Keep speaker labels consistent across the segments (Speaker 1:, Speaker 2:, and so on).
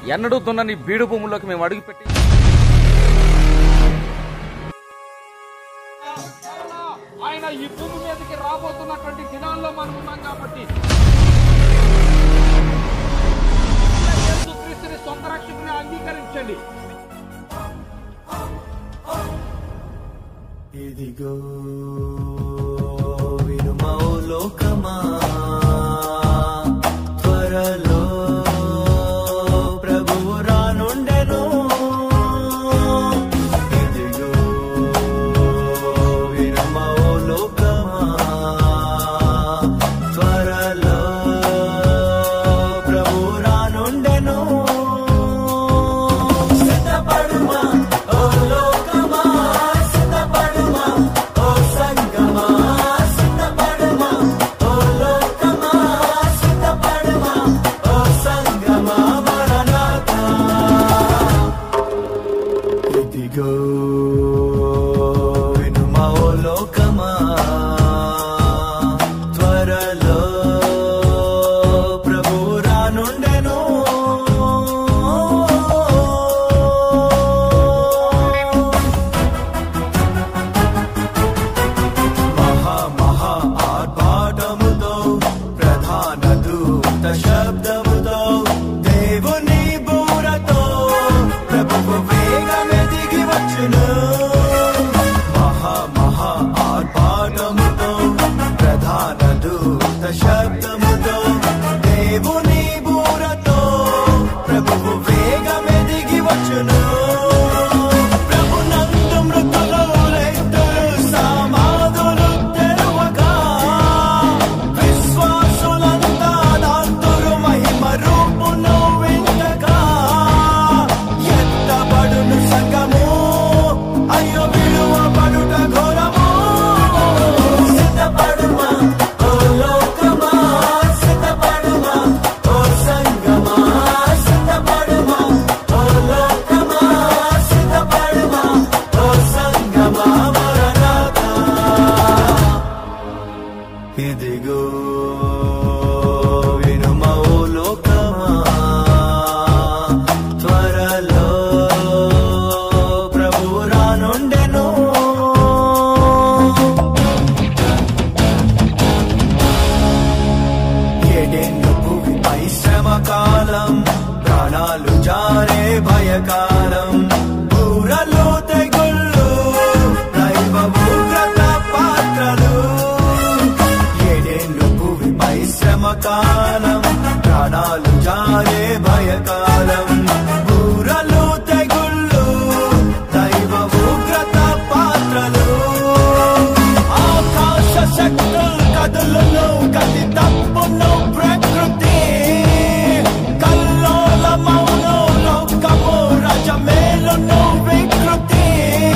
Speaker 1: ఎన్నడూ దున్నని బీడు భూముల్లోకి మేము అడుగుపెట్టి
Speaker 2: ఆయన ఈ భూమి మీదకి రాబోతున్నటువంటి దినాల్లో మనం ఉన్నాం కాబట్టి యేసుక్రీస్తుని సొంత రక్షకుని అంగీకరించండి
Speaker 3: ఇదిగో వినుమో లోకమా త్వరలో ప్రభువు రానుండెను ఇదిగో వినుమో లోకమా త్వరలో ప్రభువు రానుండెను సిద్ధపడుమా ఓ లోకమా సిద్ధపడుమా ఓ సంగమా సిద్ధపడుమా ఓ లోకమా సిద్ధపడుమా ఓ సంగమా మరణాతా ఇదిగో వినుమా ఓ లోకమా త్వరలో ప్రభు రానుండెను మహా మహా ఆర్భాటముతో ప్రధాన దూత శబ్దముతో దేవుని బూరతో ప్రభువు వేగమే దిగి వచ్చును మహా మహా ఆర్భాటముతో ప్రధాన దూత శబ్దముతో దేవుని బూరతో ప్రభువు వేగమే దిగి వచ్చును ప్రభునందు మృతులు లేతులు సమాధులు తెరువగా విశ్వాసులంతా నాతురు మహిమ రూపును వింటగా ఎత్తబడును సంగము అయ్యో విడువబడుట ఘోరము సిద్ధపడుమా ఓ లోకమా సిద్ధపడుమా ఓ సంగమా సిద్ధపడుమా ఓ లోకమా సిద్ధపడుమా ఓ సంగమా మరణాతా ఇదిగో వినుమా ఓ లోకమా త్వరలో ప్రభువు రానుండెను ఏడేళ్ళు భూమిపై శ్రమ కాలం ప్రాణాలు జారే భయకాలం బూరలు తెగుళ్ళు దైవ ఉగ్రత పాత్రలు ఏడేళ్ళు భూమిపై శ్రమ కాలం ప్రాణాలు జారే భయకాలం బూరలు తెగుళ్ళు దైవ ఉగ్రత పాత్రలు ఆకాశ శక్తులు కదులును గతి తప్పును ప్రకృతి కల్లోల మౌను లోకము రజమేలును వికృతి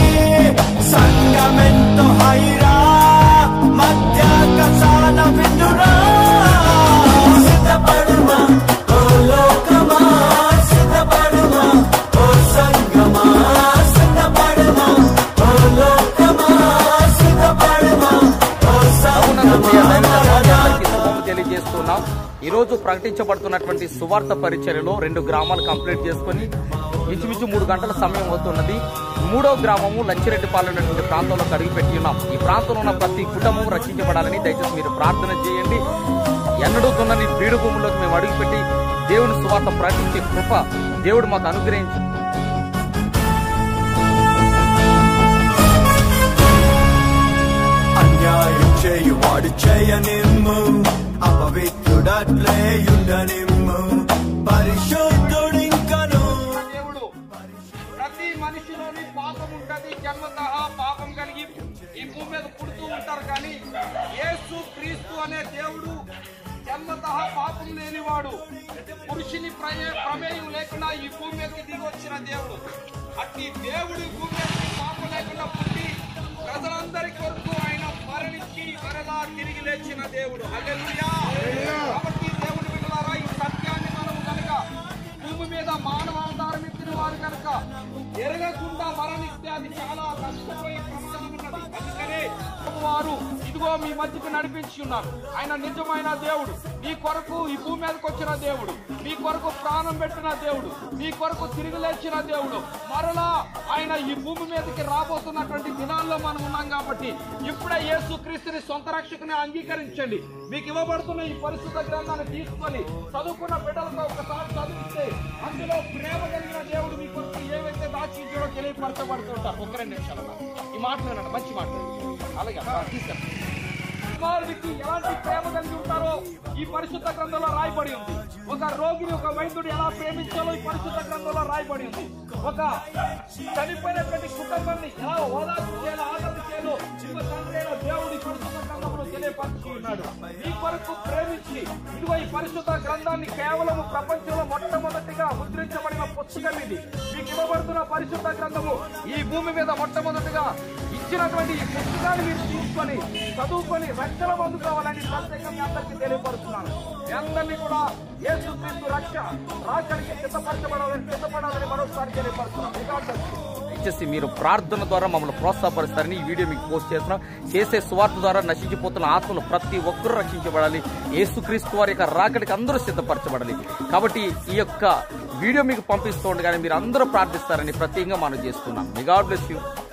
Speaker 3: సంగమెంతో హైరా మధ్య కసాన విందురా సిద్ధపడుమా ఓ లోకమా సిద్ధపడుమా ఓ సంగమా సిద్ధపడుమా ఓ లోకమా సిద్ధపడుమా ఓ
Speaker 1: అవునందు ప్రియ దైవ జనాంగ
Speaker 3: సంగమా
Speaker 1: అందరికీ శుభము తెలియజేస్తున్నాం ఈ రోజు ప్రకటించబడుతున్నటువంటి సువార్త పరిచర్యలో రెండు గ్రామాలు కంప్లీట్ చేసుకొని ఇంచుమించు మూడు గంటల సమయం అవుతున్నది మూడో గ్రామము లచ్చిరెడ్డిపాలెం అనేటువంటి ప్రాంతంలో కడిగి పెట్టి ఉన్నాం ఈ ప్రాంతంలో ఉన్న ప్రతి కుటుంబం రక్షించబడాలని దయచేసి మీరు ప్రార్థన చేయండి ఎన్నడూ దున్నని బీడు భూముల్లోకి మేము అడుగుపెట్టి దేవుని సువార్త ప్రకటించే కృప దేవుడు మాకు అనుగ్రహించి
Speaker 3: అన్యాయం చేయువాడు చేయనిమ్ము అపవిత్రుడట్లేయుండనిమ్ము పరిశుద్ధుడింకను
Speaker 2: దేవుడు ప్రతి మనిషిలోని పాపం ఉంటది జన్మత పాపం కలిగి ఈ భూమి మీద పుడుతూ ఉంటారు కానీ యేసు క్రీస్తు అనే దేవుడు జన్మత పాపం లేనివాడు పురుషుని ప్రమే ప్రమేయం లేకుండా ఈ భూమి మీదకి దిగి వచ్చిన దేవుడు అట్టి దేవుడు ఈ భూమి మీదకి పాపం లేకుండా పుట్టి ప్రజలందరి కొరకు ఆయన మరణించి మరలా తిరిగి లేచిన దేవుడు హల్లెలూయా కాబట్టి దేవుడి బిడ్డలారా ఈ సత్యాన్ని మనం కనుక భూమి మీద మానవ అవతారం ఎత్తిన వారు కనుక ఎరగకుండా మరణిస్తే అది చాలా కష్టపోయే ప్రమాదం ఉన్నది అందుకనే వారు ఇది ఇదిగో మీ మధ్యకి నడిపించి ఉన్నారు ఆయన నిజమైన దేవుడు మీ కొరకు ఈ భూమి మీదకి వచ్చిన దేవుడు మీ కొరకు ప్రాణం పెట్టిన దేవుడు మీ కొరకు తిరిగి లేచిన దేవుడు మరలా ఆయన ఈ భూమి మీదకి రాబోతున్నటువంటి దినాల్లో మనం ఉన్నాం కాబట్టి ఇప్పుడే యేసు క్రీస్తుని సొంత రక్షకుని అంగీకరించండి మీకు ఇవ్వబడుతున్న ఈ పరిశుద్ధ గ్రంథాన్ని తీసుకొని చదువుకున్న బిడ్డలతో ఒకసారి చదివిస్తే అందులో ప్రేమ కలిగిన దేవుడు మీ కొరకు ఏవైతే దాచించాడో తెలియపరచబడుతుంటారు ఒక రెండు నిమిషాలు ఈ మాట వినండి మంచి మాట అలాగే ఆ, తీసుకెళ్ళండి కుమారుడికి ఎలాంటి ప్రేమ కలిగి ఉంటారో ఈ పరిశుద్ధ గ్రంథంలో రాయబడి ఉంది ఒక రోగిని ఒక వైద్యుడు ఎలా ప్రేమించాలో ఈ పరిశుద్ధ గ్రంథంలో రాయబడి ఉంది ఒక చనిపోయినటువంటి కుటుంబాన్ని ఎలా ఓదార్పు చేయాలో ఆదరణ చేయాలో ఇదిగో తండ్రి అయిన దేవుడు ఈ పరిశుద్ధ గ్రంథంలో తెలియపరుస్తూ ఉన్నాడు ఈ కొరకు ప్రేమించి ఇదిగో ఈ పరిశుద్ధ గ్రంథాన్ని కేవలం ప్రపంచంలో మొట్టమొదటిగా ముద్రించబడిన పుస్తకం ఇది మీకు ఇవ్వబడుతున్న పరిశుద్ధ గ్రంథము ఈ భూమి మీద మొట్టమొదటిగా ఇచ్చినటువంటి ఈ పుస్తకాన్ని మీరు తీసుకొని చదువుకొని రక్షణ పొందుకోవాలని ప్రత్యేకంగా మీ అందరికీ తెలియపరుస్తున్నాను మీ అందరినీ కూడా యేసు క్రీస్తు రక్ష రాకడికి సిద్ధపరచబడాలని సిద్ధపడాలని మరోసారి తెలియపరుస్తున్నాను రికార్డు
Speaker 1: దయచేసి మీరు ప్రార్థన ద్వారా మమ్మల్ని ప్రోత్సాహపరుస్తారని ఈ వీడియో మీకు పోస్ట్ చేస్తున్నాం చేసే స్వార్థ ద్వారా నశించిపోతున్న ఆత్మలు ప్రతి ఒక్కరూ రక్షించబడాలి యేసుక్రీస్తు వారి యొక్క రాకడికి అందరూ సిద్ధపరచబడాలి కాబట్టి ఈ యొక్క వీడియో మీకు పంపిస్తూ ఉండగానే మీరు అందరూ ప్రార్థిస్తారని ప్రత్యేకంగా మనం చేస్తున్నాం మీ గాడ్ బ్లెస్ యూ